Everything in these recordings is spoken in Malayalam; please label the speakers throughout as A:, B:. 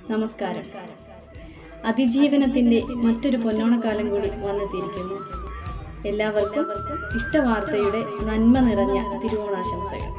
A: നമസ്കാരം അതിജീവനത്തിന്റെ മറ്റൊരു പൊന്നോണക്കാലം കൂടി വന്നെത്തിയിരിക്കുന്നു എല്ലാവർക്കും ഇഷ്ടവാർത്തയുടെ നന്മ നിറഞ്ഞ തിരുവോണാശംസകൾ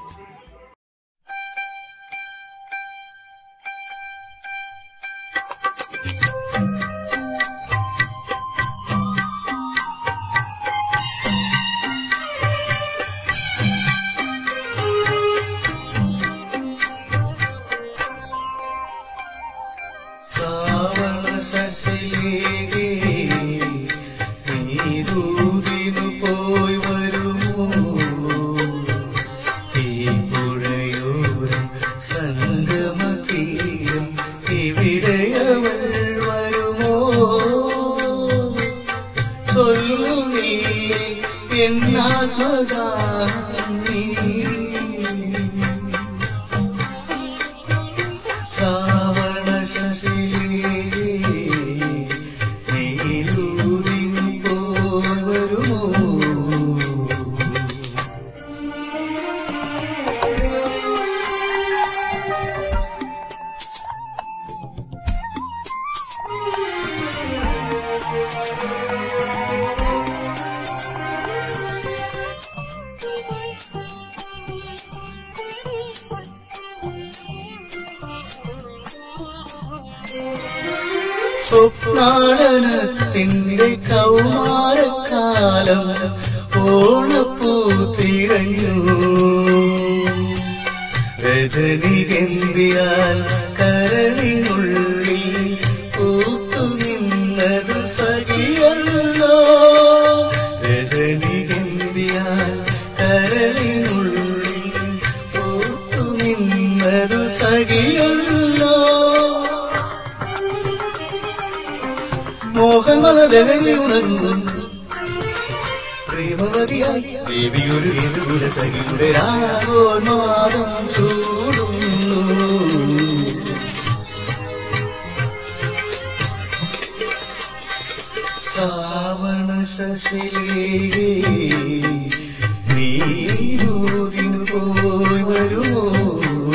B: ശ്രാവണ ശശിലേകേ നീതൂതിനു പോയി വരുമോ ഈ പുഴയോരം സംഗമതീരം ഇവിടെയവൾ വരുമോ ചൊല്ലു നീ എന്നാത്മദാഹം നീ ശ്രാവണ ശശിലേ നീലൂതിൻ പോൽ വരുമോ സ്വപ്നാടനത്തിന്റെ കൗമാരക്കാലം ഓണപ്പൂ തിരഞ്ഞു രജനിഗന്ധിയാൽ കരളിനുള്ളിൽ പൂത്തു നിന്നത് സഖിയല്ലോ രജനിഗന്ധിയാൽ കരളിനുള്ളിൽ പൂത്തു നിന്നത് സഖിയല്ലോ മോഹങ്ങള ലഹരി ഉണർന്നു പ്രേമവതിയായി ദേവി ഒരു ഏതുകുല സഖിയുടെ രാഗോന്മാദം ചൂടുന്നു ശ്രാവണ ശശിലേ നീരൂതിനു പോയി വരുമോ